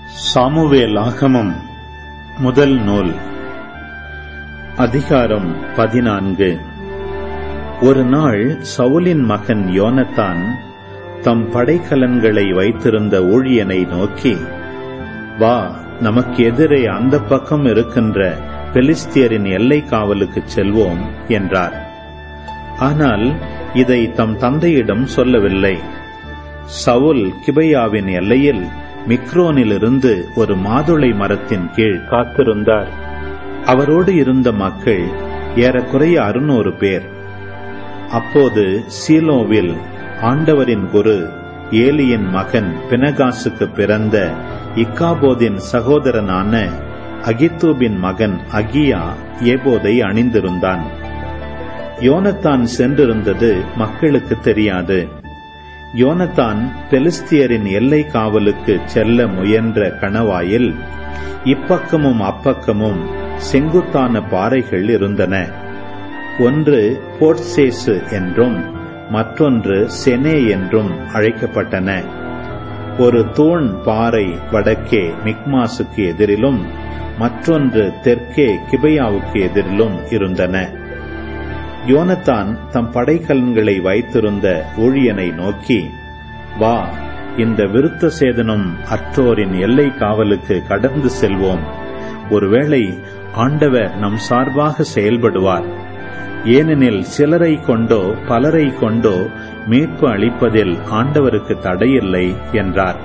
சாமுவேலாகமம் முதல் நூல் அதிகாரம் பதினான்கு ஒரு நாள் சவுலின் மகன் யோனத்தான் தம் படைக்கலன்களை வைத்திருந்த ஊழியனை நோக்கி வா நமக்கு எதிரே அந்த பக்கம் இருக்கின்ற பெலிஸ்தியரின் எல்லை காவலுக்குச் செல்வோம் என்றார் ஆனால் இதை தம் தந்தையிடம் சொல்லவில்லை சவுல் கிபையாவின் எல்லையில் மிக்ரோனிலிருந்து ஒரு மாதுளை மரத்தின் கீழ் காத்திருந்தார் அவரோடு இருந்த மக்கள் ஏறக்குறைய அறுநூறு பேர் அப்போது சீலோவில் ஆண்டவரின் குரு ஏலியின் மகன் பினகாசுக்கு பிறந்த இக்காபோதின் சகோதரனான அகித்தூபின் மகன் அகியா ஏபோதை அணிந்திருந்தான் யோனத்தான் சென்றிருந்தது மக்களுக்கு தெரியாது யோனத்தான் பெலிஸ்தியரின் எல்லை காவலுக்கு செல்ல முயன்ற கணவாயில் இப்பக்கமும் அப்பக்கமும் செங்குத்தான பாறைகள் இருந்தன ஒன்று போர்ட்சேசு என்றும் மற்றொன்று செனே என்றும் அழைக்கப்பட்டன ஒரு தூண் பாறை வடக்கே மிக்மாசுக்கு எதிரிலும் மற்றொன்று தெற்கே கிபையாவுக்கு எதிரிலும் இருந்தன யோனத்தான் தம் படைக்கலன்களை வைத்திருந்த ஊழியனை நோக்கி வா இந்த விருத்த சேதனம் அற்றோரின் எல்லை காவலுக்கு கடந்து செல்வோம் ஒருவேளை ஆண்டவர் நம் சார்பாக செயல்படுவார் ஏனெனில் சிலரை கொண்டோ பலரை கொண்டோ மீட்பு அளிப்பதில் ஆண்டவருக்கு தடையில்லை என்றார்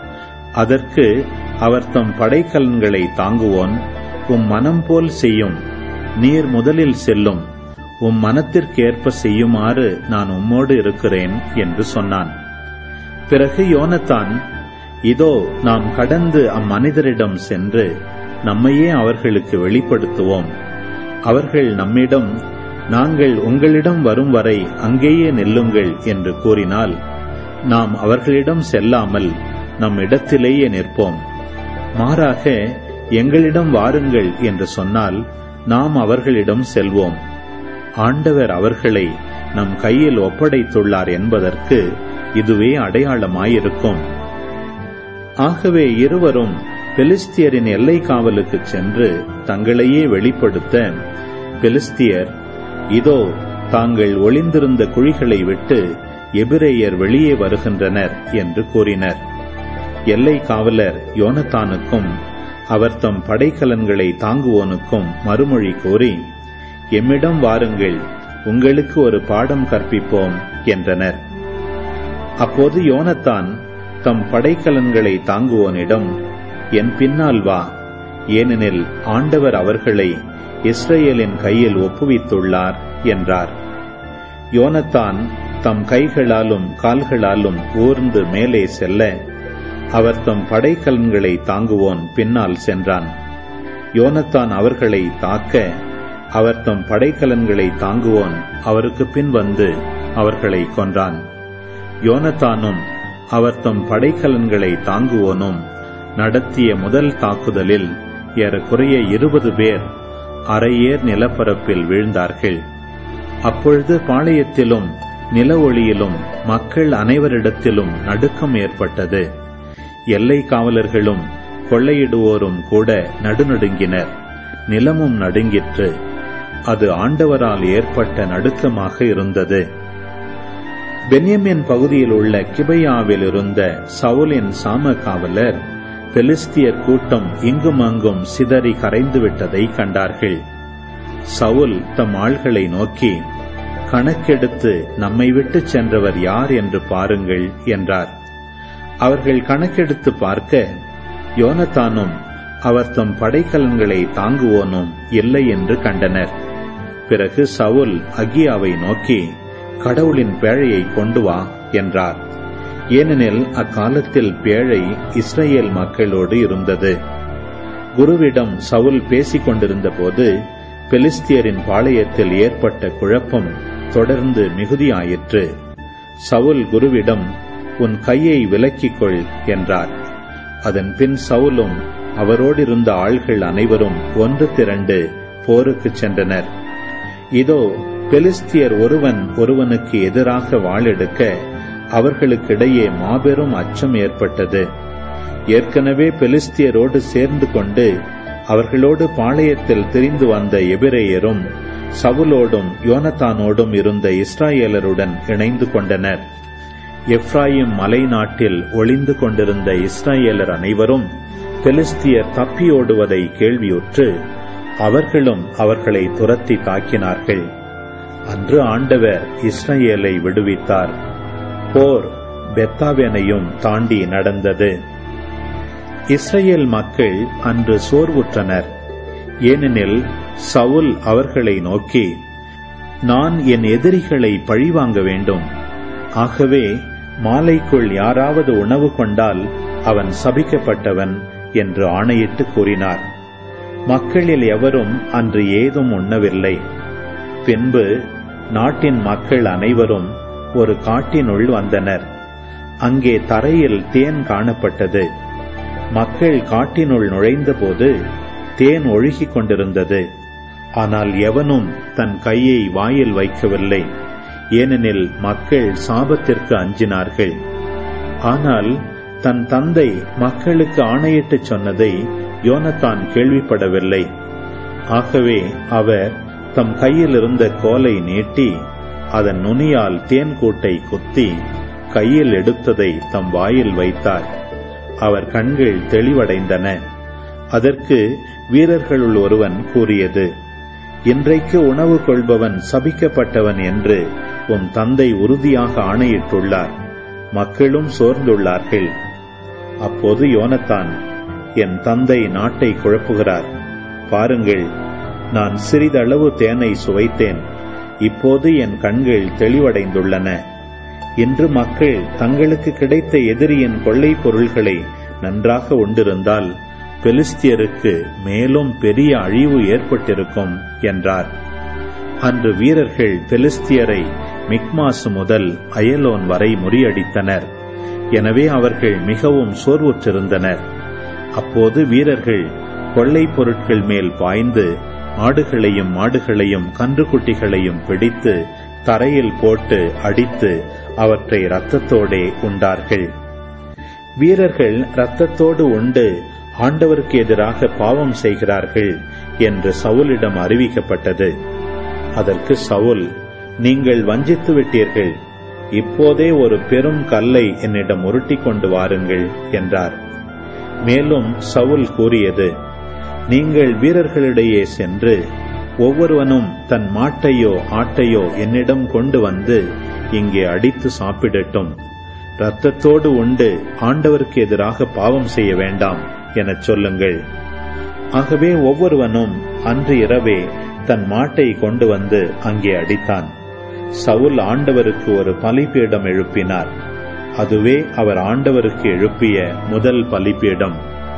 அதற்கு அவர் தம் படைக்கலன்களை தாங்குவோன் உம் மனம் போல் செய்யும் நீர் முதலில் செல்லும் உம் மனத்திற்கேற்ப செய்யுமாறு நான் உம்மோடு இருக்கிறேன் என்று சொன்னான் பிறகு யோனத்தான் இதோ நாம் கடந்து அம்மனிதரிடம் சென்று நம்மையே அவர்களுக்கு வெளிப்படுத்துவோம் அவர்கள் நம்மிடம் நாங்கள் உங்களிடம் வரும் வரை அங்கேயே நில்லுங்கள் என்று கூறினால் நாம் அவர்களிடம் செல்லாமல் நம் இடத்திலேயே நிற்போம் மாறாக எங்களிடம் வாருங்கள் என்று சொன்னால் நாம் அவர்களிடம் செல்வோம் ஆண்டவர் அவர்களை நம் கையில் ஒப்படைத்துள்ளார் என்பதற்கு இதுவே அடையாளமாயிருக்கும் ஆகவே இருவரும் பெலிஸ்தியரின் எல்லை காவலுக்கு சென்று தங்களையே வெளிப்படுத்த பெலிஸ்தியர் இதோ தாங்கள் ஒளிந்திருந்த குழிகளை விட்டு எபிரேயர் வெளியே வருகின்றனர் என்று கூறினர் எல்லை காவலர் யோனத்தானுக்கும் அவர் தம் படைக்கலன்களை தாங்குவோனுக்கும் மறுமொழி கூறி எம்மிடம் வாருங்கள் உங்களுக்கு ஒரு பாடம் கற்பிப்போம் என்றனர் அப்போது யோனத்தான் தம் படைக்கலன்களை தாங்குவோனிடம் என் பின்னால் வா ஏனெனில் ஆண்டவர் அவர்களை இஸ்ரேலின் கையில் ஒப்புவித்துள்ளார் என்றார் யோனத்தான் தம் கைகளாலும் கால்களாலும் ஊர்ந்து மேலே செல்ல அவர் தம் படைக்கலன்களை தாங்குவோன் பின்னால் சென்றான் யோனத்தான் அவர்களை தாக்க அவர் தம் படைக்கலன்களை தாங்குவோன் அவருக்கு பின் வந்து அவர்களை கொன்றான் யோனத்தானும் அவர் தம் படைக்கலன்களை தாங்குவோனும் நடத்திய முதல் தாக்குதலில் ஏறக்குறைய இருபது பேர் அரையேர் நிலப்பரப்பில் வீழ்ந்தார்கள் அப்பொழுது பாளையத்திலும் நில ஒளியிலும் மக்கள் அனைவரிடத்திலும் நடுக்கம் ஏற்பட்டது எல்லை காவலர்களும் கொள்ளையிடுவோரும் கூட நடுநடுங்கினர் நிலமும் நடுங்கிற்று அது ஆண்டவரால் ஏற்பட்ட நடுக்கமாக இருந்தது பென்யமின் பகுதியில் உள்ள கிபையாவில் இருந்த சவுலின் சாம காவலர் பெலிஸ்தியர் கூட்டம் இங்கும் அங்கும் சிதறி கரைந்துவிட்டதை கண்டார்கள் சவுல் தம் ஆள்களை நோக்கி கணக்கெடுத்து நம்மை விட்டு சென்றவர் யார் என்று பாருங்கள் என்றார் அவர்கள் கணக்கெடுத்து பார்க்க யோனத்தானும் அவர் தம் படைக்கலன்களை தாங்குவோனும் இல்லை என்று கண்டனர் பிறகு சவுல் அகியாவை நோக்கி கடவுளின் பேழையை கொண்டு வா என்றார் ஏனெனில் அக்காலத்தில் பேழை இஸ்ரேல் மக்களோடு இருந்தது குருவிடம் சவுல் பேசிக் கொண்டிருந்த போது பெலிஸ்தியரின் பாளையத்தில் ஏற்பட்ட குழப்பம் தொடர்ந்து மிகுதியாயிற்று சவுல் குருவிடம் உன் கையை விலக்கிக் கொள் என்றார் அதன் பின் சவுலும் அவரோடிருந்த ஆள்கள் அனைவரும் ஒன்று திரண்டு போருக்கு சென்றனர் இதோ பெலிஸ்தியர் ஒருவன் ஒருவனுக்கு எதிராக வாளெடுக்க அவர்களுக்கிடையே மாபெரும் அச்சம் ஏற்பட்டது ஏற்கனவே பெலிஸ்தியரோடு சேர்ந்து கொண்டு அவர்களோடு பாளையத்தில் திரிந்து வந்த எபிரேயரும் சவுலோடும் யோனத்தானோடும் இருந்த இஸ்ராயேலருடன் இணைந்து கொண்டனர் எப்ராயிம் மலை நாட்டில் ஒளிந்து கொண்டிருந்த இஸ்ராயேலர் அனைவரும் பெலிஸ்தியர் தப்பியோடுவதை கேள்வியுற்று அவர்களும் அவர்களை துரத்தி தாக்கினார்கள் அன்று ஆண்டவர் இஸ்ரேலை விடுவித்தார் போர் பெத்தாவெனையும் தாண்டி நடந்தது இஸ்ரேல் மக்கள் அன்று சோர்வுற்றனர் ஏனெனில் சவுல் அவர்களை நோக்கி நான் என் எதிரிகளை பழிவாங்க வேண்டும் ஆகவே மாலைக்குள் யாராவது உணவு கொண்டால் அவன் சபிக்கப்பட்டவன் என்று ஆணையிட்டு கூறினார் மக்களில் எவரும் அன்று ஏதும் உண்ணவில்லை பின்பு நாட்டின் மக்கள் அனைவரும் ஒரு காட்டினுள் வந்தனர் அங்கே தரையில் தேன் காணப்பட்டது மக்கள் காட்டினுள் நுழைந்தபோது தேன் ஒழுகிக் கொண்டிருந்தது ஆனால் எவனும் தன் கையை வாயில் வைக்கவில்லை ஏனெனில் மக்கள் சாபத்திற்கு அஞ்சினார்கள் ஆனால் தன் தந்தை மக்களுக்கு ஆணையிட்டுச் சொன்னதை யோனத்தான் கேள்விப்படவில்லை ஆகவே அவர் தம் கையில் இருந்த கோலை நீட்டி அதன் நுனியால் தேன் கூட்டை குத்தி கையில் எடுத்ததை தம் வாயில் வைத்தார் அவர் கண்கள் தெளிவடைந்தன அதற்கு வீரர்களுள் ஒருவன் கூறியது இன்றைக்கு உணவு கொள்பவன் சபிக்கப்பட்டவன் என்று உம் தந்தை உறுதியாக ஆணையிட்டுள்ளார் மக்களும் சோர்ந்துள்ளார்கள் அப்போது யோனத்தான் என் தந்தை நாட்டை குழப்புகிறார் பாருங்கள் நான் சிறிதளவு தேனை சுவைத்தேன் இப்போது என் கண்கள் தெளிவடைந்துள்ளன இன்று மக்கள் தங்களுக்கு கிடைத்த எதிரியின் கொள்ளை பொருள்களை நன்றாக உண்டிருந்தால் பெலிஸ்தியருக்கு மேலும் பெரிய அழிவு ஏற்பட்டிருக்கும் என்றார் அன்று வீரர்கள் பெலிஸ்தியரை மிக்மாசு முதல் அயலோன் வரை முறியடித்தனர் எனவே அவர்கள் மிகவும் சோர்வுற்றிருந்தனர் அப்போது வீரர்கள் கொள்ளை பொருட்கள் மேல் பாய்ந்து ஆடுகளையும் மாடுகளையும் கன்றுக்குட்டிகளையும் பிடித்து தரையில் போட்டு அடித்து அவற்றை இரத்தத்தோடே உண்டார்கள் வீரர்கள் இரத்தத்தோடு உண்டு ஆண்டவருக்கு எதிராக பாவம் செய்கிறார்கள் என்று சவுலிடம் அறிவிக்கப்பட்டது அதற்கு சவுல் நீங்கள் வஞ்சித்து விட்டீர்கள் இப்போதே ஒரு பெரும் கல்லை என்னிடம் உருட்டி கொண்டு வாருங்கள் என்றார் மேலும் சவுல் கூறியது நீங்கள் வீரர்களிடையே சென்று ஒவ்வொருவனும் தன் மாட்டையோ ஆட்டையோ என்னிடம் கொண்டு வந்து இங்கே அடித்து சாப்பிடட்டும் இரத்தத்தோடு உண்டு ஆண்டவருக்கு எதிராக பாவம் செய்ய வேண்டாம் எனச் சொல்லுங்கள் ஆகவே ஒவ்வொருவனும் அன்று இரவே தன் மாட்டை கொண்டு வந்து அங்கே அடித்தான் சவுல் ஆண்டவருக்கு ஒரு பலிபீடம் எழுப்பினார் அதுவே அவர் ஆண்டவருக்கு எழுப்பிய முதல் பலிபீடம்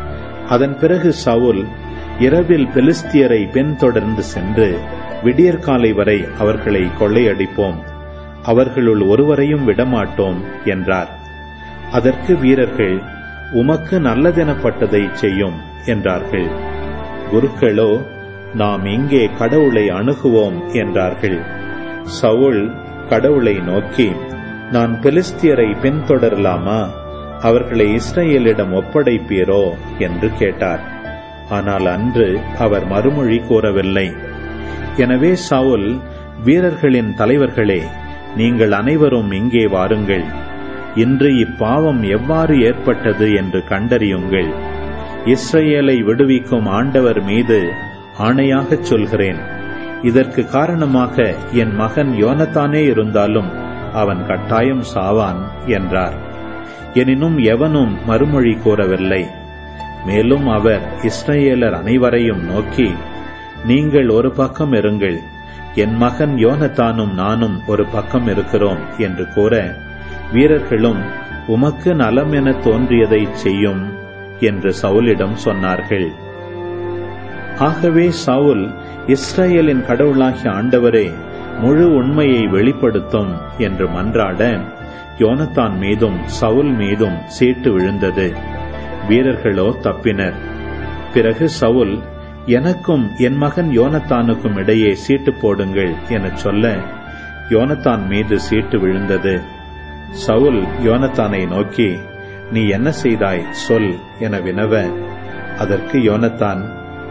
அதன் பிறகு சவுல் இரவில் பெலிஸ்தியரை பின்தொடர்ந்து சென்று விடியற்காலை வரை அவர்களை கொள்ளையடிப்போம் அவர்களுள் ஒருவரையும் விடமாட்டோம் என்றார் அதற்கு வீரர்கள் உமக்கு நல்லதெனப்பட்டதை செய்யும் என்றார்கள் குருக்களோ நாம் இங்கே கடவுளை அணுகுவோம் என்றார்கள் சவுல் கடவுளை நோக்கி நான் பெலிஸ்தியரை பின்தொடரலாமா அவர்களை இஸ்ரேலிடம் ஒப்படைப்பீரோ என்று கேட்டார் ஆனால் அன்று அவர் மறுமொழி கூறவில்லை எனவே சவுல் வீரர்களின் தலைவர்களே நீங்கள் அனைவரும் இங்கே வாருங்கள் இன்று இப்பாவம் எவ்வாறு ஏற்பட்டது என்று கண்டறியுங்கள் இஸ்ரேலை விடுவிக்கும் ஆண்டவர் மீது ஆணையாகச் சொல்கிறேன் இதற்கு காரணமாக என் மகன் யோனத்தானே இருந்தாலும் அவன் கட்டாயம் சாவான் என்றார் எனினும் எவனும் மறுமொழி கூறவில்லை மேலும் அவர் இஸ்ரேலர் அனைவரையும் நோக்கி நீங்கள் ஒரு பக்கம் இருங்கள் என் மகன் யோனத்தானும் நானும் ஒரு பக்கம் இருக்கிறோம் என்று கூற வீரர்களும் உமக்கு நலம் என தோன்றியதை செய்யும் என்று சவுலிடம் சொன்னார்கள் ஆகவே சவுல் இஸ்ரேலின் கடவுளாகிய ஆண்டவரே முழு உண்மையை வெளிப்படுத்தும் என்று மன்றாட யோனத்தான் மீதும் சவுல் மீதும் சீட்டு விழுந்தது வீரர்களோ தப்பினர் பிறகு சவுல் எனக்கும் என் மகன் யோனத்தானுக்கும் இடையே சீட்டு போடுங்கள் எனச் சொல்ல யோனத்தான் மீது சீட்டு விழுந்தது சவுல் யோனத்தானை நோக்கி நீ என்ன செய்தாய் சொல் என வினவ அதற்கு யோனத்தான்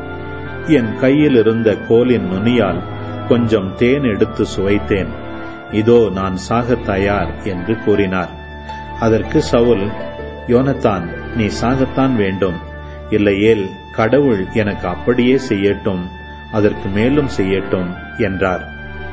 என் கையில் இருந்த கோலின் நுனியால் கொஞ்சம் தேன் எடுத்து சுவைத்தேன் இதோ நான் சாகத் தயார் என்று கூறினார் அதற்கு சவுல் யோனத்தான் நீ சாகத்தான் வேண்டும் இல்லையேல் கடவுள் எனக்கு அப்படியே செய்யட்டும் அதற்கு மேலும் செய்யட்டும் என்றார்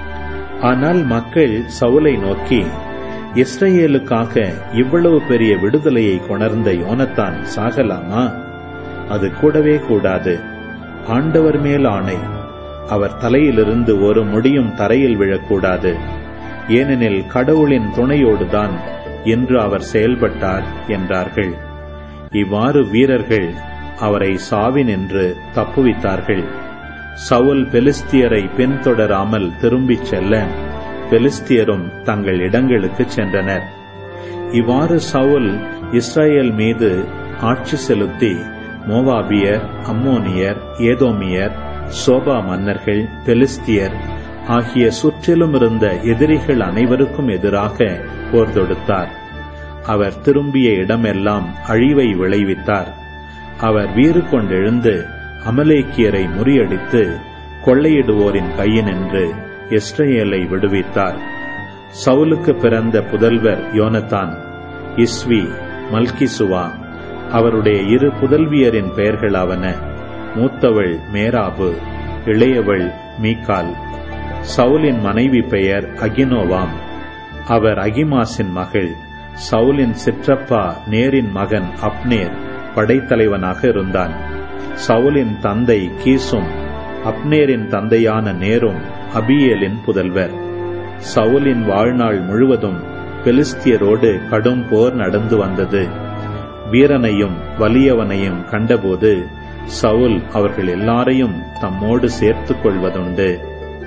ஆனால் மக்கள் சவுலை நோக்கி இஸ்ரேலுக்காக இவ்வளவு பெரிய விடுதலையை கொணர்ந்த யோனத்தான் சாகலாமா அது கூடவே கூடாது ஆண்டவர் மேல் ஆணை அவர் தலையிலிருந்து ஒரு முடியும் தரையில் விழக்கூடாது ஏனெனில் கடவுளின் துணையோடுதான் என்று அவர் செயல்பட்டார் என்றார்கள் இவ்வாறு வீரர்கள் அவரை சாவினின்று தப்புவித்தார்கள் சவுல் பெலிஸ்தியரை பின்தொடராமல் திரும்பிச் செல்ல பெலிஸ்தியரும் தங்கள் இடங்களுக்கு சென்றனர் இவ்வாறு சவுல் இஸ்ரேல் மீது ஆட்சி செலுத்தி மோவாபியர் அம்மோனியர் ஏதோமியர் சோபா மன்னர்கள் பெலிஸ்தியர் ஆகிய சுற்றிலும் இருந்த எதிரிகள் அனைவருக்கும் எதிராக போர் தொடுத்தார் அவர் திரும்பிய இடமெல்லாம் அழிவை விளைவித்தார் அவர் வீறு கொண்டெழுந்து அமலேக்கியரை முறியடித்து கொள்ளையிடுவோரின் கையினின்று இஸ்ரேலை விடுவித்தார் சவுலுக்கு பிறந்த புதல்வர் யோனத்தான் இஸ்வி மல்கிசுவா அவருடைய இரு புதல்வியரின் பெயர்களாவன மூத்தவள் மேராபு இளையவள் மீகால் சவுலின் மனைவி பெயர் அகினோவாம் அவர் அகிமாசின் மகள் சவுலின் சிற்றப்பா நேரின் மகன் அப்னேர் படைத்தலைவனாக இருந்தான் சவுலின் தந்தை கீசும் அப்னேரின் தந்தையான நேரும் அபியேலின் புதல்வர் சவுலின் வாழ்நாள் முழுவதும் பெலிஸ்தியரோடு கடும் போர் நடந்து வந்தது வீரனையும் வலியவனையும் கண்டபோது சவுல் அவர்கள் எல்லாரையும் தம்மோடு சேர்த்துக் கொள்வதுண்டு